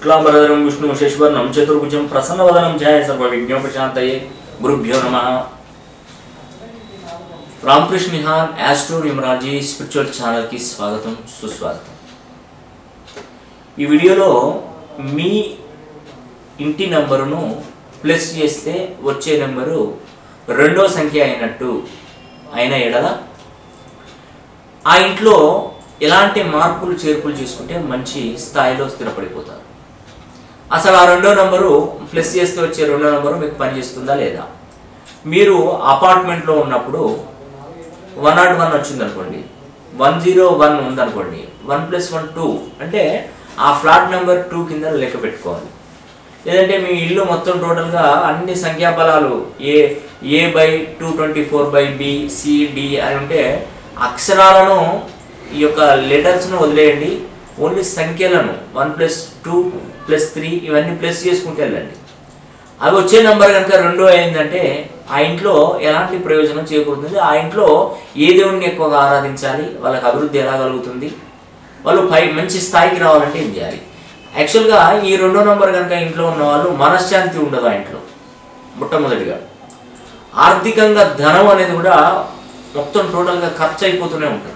శుక్లాంబరధరం విష్ణు శశివర్ణం చతుర్భుజం ప్రసన్నవదనం ధ్యాయ సర్వ విజ్ఞోపశాంతయే గురుభ్యో నమ రామకృష్ణ నిహాన్ యాస్ట్రో న్యూమరాలజీ స్పిరిచువల్ ఛానల్కి స్వాగతం సుస్వాగతం ఈ వీడియోలో మీ ఇంటి నంబరును ప్లస్ చేస్తే వచ్చే నెంబరు రెండో సంఖ్య అయినట్టు అయిన ఎడల ఆ ఇంట్లో ఎలాంటి మార్పులు చేర్పులు చేసుకుంటే మంచి స్థాయిలో స్థిరపడిపోతారు అసలు ఆ రెండో నంబరు ప్లస్ చేస్తే వచ్చే రెండో నంబరు మీకు పనిచేస్తుందా లేదా మీరు అపార్ట్మెంట్లో ఉన్నప్పుడు వన్ నాట్ వన్ వచ్చింది అనుకోండి వన్ జీరో వన్ ఉందనుకోండి వన్ ప్లస్ వన్ టూ అంటే ఆ ఫ్లాట్ నెంబర్ టూ కింద లెక్క పెట్టుకోవాలి లేదంటే మీ ఇల్లు మొత్తం టోటల్గా అన్ని సంఖ్యాబలాలు ఏ A by two twenty four by B CD అని ఉంటే అక్షరాలను ఈ యొక్క లెటర్స్ను వదిలేయండి ఓన్లీ సంఖ్యలను one plus two plus three ఇవన్నీ ప్లస్ చేసుకుంటూ వెళ్ళండి అవి వచ్చే నెంబర్ కనుక రెండు అయిందంటే ఆ ఇంట్లో ఎలాంటి ప్రయోజనం చేకూరుతుంది ఆ ఇంట్లో ఏ దేవుణ్ణి ఎక్కువగా ఆరాధించాలి వాళ్ళకి అభివృద్ధి ఎలా కలుగుతుంది వాళ్ళు పై మంచి స్థాయికి రావాలంటే ఏం చేయాలి యాక్చువల్గా ఈ రెండో నెంబర్ కనుక ఇంట్లో ఉన్న వాళ్ళు మనశ్శాంతి ఉండదు ఆ ఇంట్లో మొట్టమొదటిగా ఆర్థికంగా ధనం అనేది కూడా మొత్తం టోటల్గా ఖర్చు అయిపోతూనే ఉంటుంది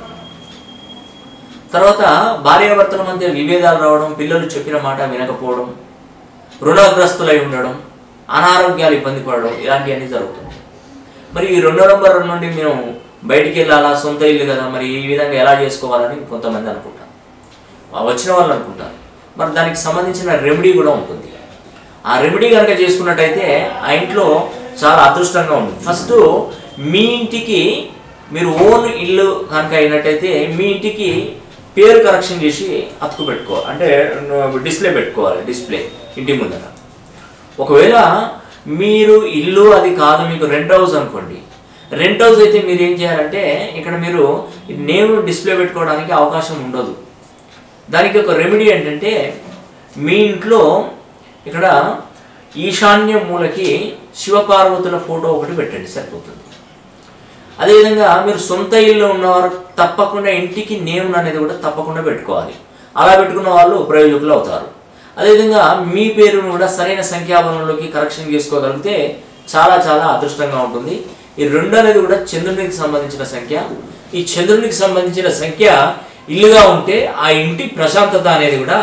తర్వాత భార్యాభర్తల మధ్య విభేదాలు రావడం పిల్లలు చెప్పిన మాట వినకపోవడం రుణగ్రస్తులై ఉండడం అనారోగ్యాలు ఇబ్బంది పడడం ఇలాంటివన్నీ జరుగుతుంది మరి ఈ రెండో నంబర్ నుండి మేము బయటికి వెళ్ళాలా సొంత ఇల్లు కదా మరి ఈ విధంగా ఎలా చేసుకోవాలని కొంతమంది అనుకుంటారు ఆ వచ్చిన వాళ్ళు అనుకుంటారు మరి దానికి సంబంధించిన రెమెడీ కూడా ఉంటుంది ఆ రెమెడీ కనుక చేసుకున్నట్టయితే ఆ ఇంట్లో చాలా అదృష్టంగా ఉంటుంది ఫస్ట్ మీ ఇంటికి మీరు ఓన్ ఇల్లు కనుక అయినట్టయితే మీ ఇంటికి పేరు కరెక్షన్ చేసి అతుకు పెట్టుకోవాలి అంటే డిస్ప్లే పెట్టుకోవాలి డిస్ప్లే ఇంటి ముందర ఒకవేళ మీరు ఇల్లు అది కాదు మీకు రెంట్ హౌస్ అనుకోండి రెంట్ హౌస్ అయితే మీరు ఏం చేయాలంటే ఇక్కడ మీరు నేమ్ డిస్ప్లే పెట్టుకోవడానికి అవకాశం ఉండదు దానికి ఒక రెమెడీ ఏంటంటే మీ ఇంట్లో ఇక్కడ ఈశాన్య మూలకి శివపార్వతుల ఫోటో ఒకటి పెట్టండి సరిపోతుంది అదేవిధంగా మీరు సొంత ఇల్లు ఉన్నవారు తప్పకుండా ఇంటికి నేమ్ అనేది కూడా తప్పకుండా పెట్టుకోవాలి అలా పెట్టుకున్న వాళ్ళు ప్రయోజకులు అవుతారు అదేవిధంగా మీ పేరును కూడా సరైన సంఖ్యాబలంలోకి కరెక్షన్ చేసుకోగలిగితే చాలా చాలా అదృష్టంగా ఉంటుంది ఈ రెండు అనేది కూడా చంద్రునికి సంబంధించిన సంఖ్య ఈ చంద్రునికి సంబంధించిన సంఖ్య ఇల్లుగా ఉంటే ఆ ఇంటి ప్రశాంతత అనేది కూడా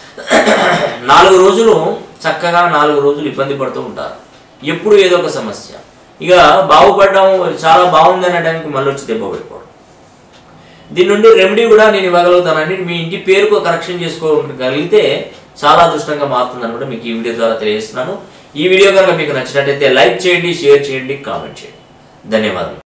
నాలుగు రోజులు చక్కగా నాలుగు రోజులు ఇబ్బంది పడుతూ ఉంటారు ఎప్పుడు ఏదో ఒక సమస్య ఇక బాగుపడడం చాలా బాగుంది అనడానికి మళ్ళీ వచ్చి దెబ్బ పడిపోవడం దీని నుండి రెమెడీ కూడా నేను ఇవ్వగలుగుతానండి మీ ఇంటి పేరుకు కరెక్షన్ చేసుకోగలిగితే చాలా అదృష్టంగా మారుతుందని కూడా మీకు ఈ వీడియో ద్వారా తెలియజేస్తున్నాను ఈ వీడియో కనుక మీకు నచ్చినట్టయితే లైక్ చేయండి షేర్ చేయండి కామెంట్ చేయండి ధన్యవాదాలు